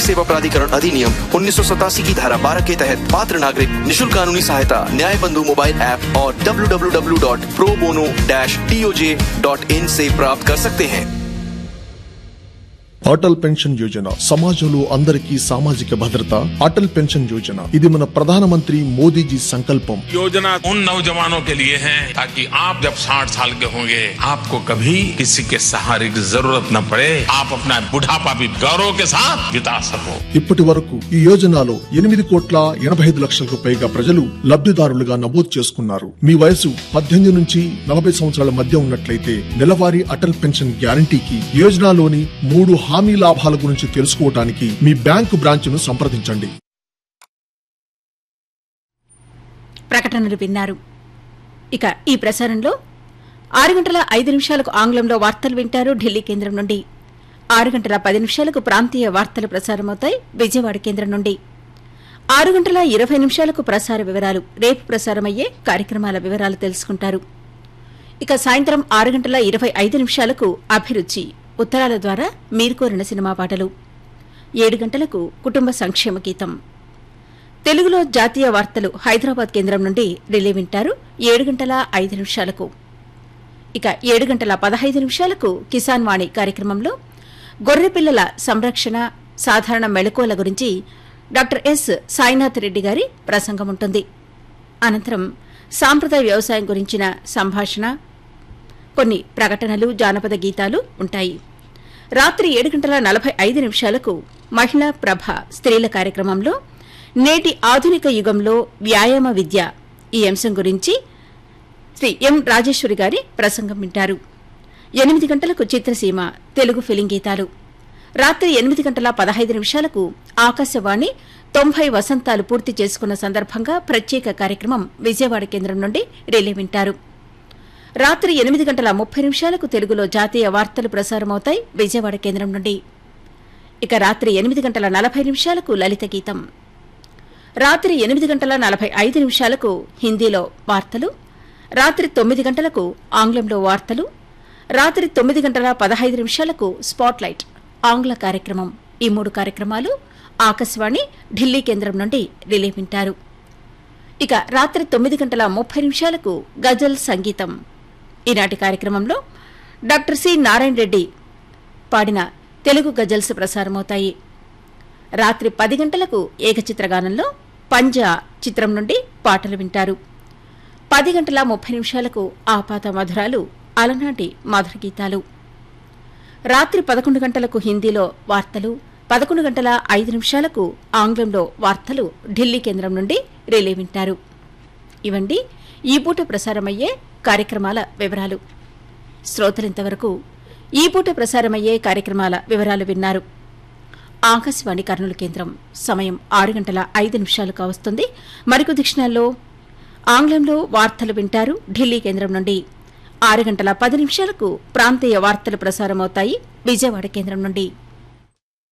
सेवा प्राधिकरण अधिनियम उन्नीस की धारा 12 के तहत पात्र नागरिक निशुल्क कानूनी सहायता न्याय बंधु मोबाइल ऐप और www.probono-toj.in से प्राप्त कर सकते हैं అటల్ పెన్షన్ యోజన సమాజంలో అందరికీ సామాజిక భద్రత అటల్ పెన్షన్ యోజన ఇది మన ప్రధానమంత్రి మోదీజీ సంకల్పం योजना उन नौजवानों के लिए है ताकि आप जब 60 साल के होंगे आपको कभी किसी के सहारे की जरूरत न पड़े आप अपना बुढ़ापा भी गौरव के साथ बिता सको ఇప్పటి వరకు ఈ యోజనలో ఎనిమిది కోట్ల ఎనభై ఐదు లక్షలకు పైగా ప్రజలు లబ్ధిదారులుగా నమోదు చేసుకున్నారు మీ వయసు పద్దెనిమిది నుంచి నలభై సంవత్సరాల మధ్య ఉన్నట్లయితే నెలవారీ అటల్ పెన్షన్ గ్యారంటీకి యోజనలోని మూడు హామీ లాభాల గురించి తెలుసుకోవడానికి మీ బ్యాంకు బ్రాంచ్ను సంప్రదించండి ప్రకటనలు విన్నారు ఇక ఈ ప్రసారంలో ఆరు గంటల ఐదు నిమిషాలకు ఆంగ్లంలో వార్తలు వింటారు ఢిల్లీ కేంద్రం నుండి ఆరు గంటల పది నిమిషాలకు ప్రాంతీయ వార్తలు ప్రసారమవుతాయి విజయవాడ కేంద్రం నుండి ఆరు గంటల ఇరవై నిమిషాలకు ప్రసార వివరాలు రేపు ప్రసారమయ్యే కార్యక్రమాల వివరాలు తెలుసుకుంటారు ఇక సాయంత్రం ఆరు గంటల ఇరవై ఐదు నిమిషాలకు అభిరుచి ఉత్తరాల ద్వారా మీరు కోరిన సినిమా పాటలు ఏడు గంటలకు కుటుంబ సంక్షేమ గీతం తెలుగులో జాతీయ వార్తలు హైదరాబాద్ కేంద్రం నుండి రిలే వింటారు ఏడు గంటల ఐదు నిమిషాలకు ఇక ఏడు గంటల పదహైదు నిమిషాలకు కిసాన్ వాణి కార్యక్రమంలో గొర్రెపిల్లల సంరక్షణ సాధారణ మెళకువల గురించి డాక్టర్ ఎస్ సాయినాథ్ రెడ్డి గారి ప్రసంగం ఉంటుంది అనంతరం సాంప్రదాయ వ్యవసాయం గురించిన సంభాషణ కొన్ని ప్రకటనలు జానపద గీతాలు ఉంటాయి రాత్రి ఏడు గంటల నలభై ఐదు నిమిషాలకు మహిళా ప్రభ స్త్రీల కార్యక్రమంలో నేటి ఆధునిక యుగంలో వ్యాయామ విద్య ఈ అంశం గురించి శ్రీ ఎం రాజేశ్వరి గారి ప్రసంగం వింటారు ఎనిమిది గంటలకు చిత్రసీమ తెలుగు ఫిలిం గీతాలు రాత్రి ఎనిమిది గంటల పదహైదు నిమిషాలకు ఆకాశవాణి తొంభై వసంతాలు పూర్తి చేసుకున్న సందర్భంగా ప్రత్యేక కార్యక్రమం విజయవాడ కేంద్రం నుండి రిలే వింటారు రాత్రి ఎనిమిది గంటల ముప్పై నిమిషాలకు తెలుగులో జాతీయ వార్తలు ప్రసారమవుతాయి విజయవాడ కేంద్రం నుండి ఇక రాత్రి ఎనిమిది గంటల నలభై నిమిషాలకు లలిత గీతం రాత్రి ఎనిమిది గంటల నలభై ఐదు నిమిషాలకు హిందీలో వార్తలు రాత్రి తొమ్మిది గంటలకు ఆంగ్లంలో వార్తలు రాత్రి తొమ్మిది గంటల పదహైదు నిమిషాలకు స్పాట్లైట్ ఆంగ్ల కార్యక్రమం ఈ మూడు కార్యక్రమాలు ఆకాశవాణి ఢిల్లీ కేంద్రం నుండి రిలే వింటారు ఇక రాత్రి తొమ్మిది గంటల ముప్పై నిమిషాలకు గజల్ సంగీతం ఈనాటి కార్యక్రమంలో డాక్టర్ సి నారాయణ రెడ్డి పాడిన తెలుగు గజల్స్ ప్రసారమవుతాయి రాత్రి పది గంటలకు ఏకచిత్రగానంలో పంజా చిత్రం నుండి పాటలు వింటారు పది గంటల ముప్పై నిమిషాలకు ఆపాత మధురాలు అలనాటి మధుర గీతాలు రాత్రి పదకొండు గంటలకు హిందీలో వార్తలు పదకొండు గంటల ఐదు నిమిషాలకు ఆంగ్లంలో వార్తలు ఢిల్లీ కేంద్రం నుండి రిలే వింటారు ఇవండి ఈ పూట ప్రసారమయ్యే కార్యక్రమాల వివరాలు శ్రోతలింతవరకు ఈ పూట ప్రసారమయ్యే కార్యక్రమాల వివరాలు విన్నారు ఆకాశవాణి కర్నూలు కేంద్రం సమయం ఆరు గంటల ఐదు నిమిషాలు కావస్తుంది మరికొద్ది క్షణాల్లో ఆంగ్లంలో వార్తలు వింటారు ఢిల్లీ కేంద్రం నుండి ఆరు గంటల పది నిమిషాలకు ప్రాంతీయ వార్తలు ప్రసారమవుతాయి విజయవాడ కేంద్రం నుండి